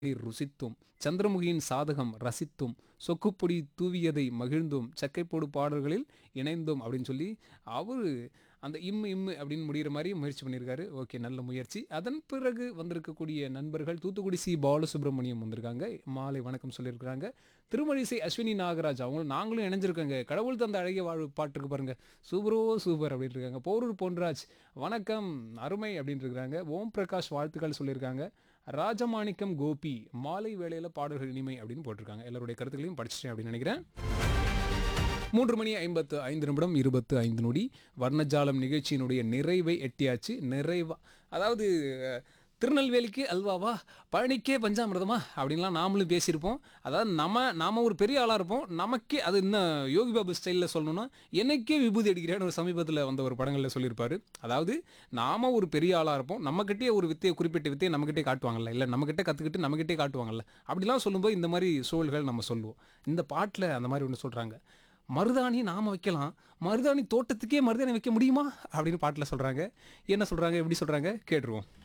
ருசித்தும் சந்திரமுகியின் சாதகம் ரசித்தும் சொக்குப்பொடி தூவியதை மகிழ்ந்தும் சக்கைப்போடு பாடல்களில் இணைந்தோம் அப்படின்னு சொல்லி அவரு அந்த இம்மு இம்மு அப்படின்னு முடிகிற மாதிரி முயற்சி பண்ணியிருக்காரு ஓகே நல்ல முயற்சி அதன் பிறகு வந்திருக்கக்கூடிய நண்பர்கள் தூத்துக்குடி சி பாலசுப்ரமணியம் வந்திருக்காங்க மாலை வணக்கம் சொல்லியிருக்கிறாங்க திருமழிசை அஸ்வினி நாகராஜ் அவங்க நாங்களும் இணைஞ்சிருக்காங்க கடவுள் தந்த அழகிய வாழ்வு பாட்டுக்கு பாருங்க சூப்பரோ சூப்பர் அப்படின்னு இருக்காங்க போரூர் பொன்ராஜ் வணக்கம் அருமை அப்படின்னு இருக்காங்க ஓம் பிரகாஷ் வாழ்த்துக்கள் சொல்லியிருக்காங்க ராஜமாணிக்கம் கோபி மாலை வேளையில் பாடல்கள் இனிமை அப்படின்னு போட்டிருக்காங்க எல்லாருடைய கருத்துக்களையும் படிச்சிட்டேன் அப்படின்னு நினைக்கிறேன் மூன்று மணி ஐம்பத்து ஐந்து நிமிடம் இருபத்து ஐந்து நொடி வர்ணஜாலம் நிகழ்ச்சியினுடைய நிறைவை எட்டியாச்சு நிறைவா அதாவது அஹ், திருநெல்வேலிக்கு அல்வாவா பழனிக்கே பஞ்சாமிர்தமா அப்படின்லாம் நாமளும் பேசியிருப்போம் அதாவது நம்ம நாம ஒரு பெரிய ஆளாக இருப்போம் நமக்கே அது இன்னும் யோகி பாபு ஸ்டைலில் சொல்லணும்னா எனக்கே விபூதி அடிக்கிறேன்னு ஒரு சமீபத்தில் வந்த ஒரு படங்களில் சொல்லியிருப்பாரு அதாவது நாம ஒரு பெரிய ஆளாக இருப்போம் நம்மக்கிட்டே ஒரு வித்தையை குறிப்பிட்ட வித்தையை நம்மக்கிட்டே காட்டுவாங்கல்ல இல்லை நம்மக்கிட்டே கற்றுக்கிட்டு நம்மக்கிட்டே காட்டுவாங்கல்ல அப்படிலாம் சொல்லும்போது இந்த மாதிரி சூழல்கள் நம்ம சொல்லுவோம் இந்த பாட்டில் அந்த மாதிரி ஒன்று சொல்கிறாங்க மருதாணி நாம வைக்கலாம் மருதாணி தோட்டத்துக்கே மருதாணி வைக்க முடியுமா அப்படின்னு பாட்டில் சொல்கிறாங்க என்ன சொல்கிறாங்க எப்படி சொல்கிறாங்க கேட்டுருவோம்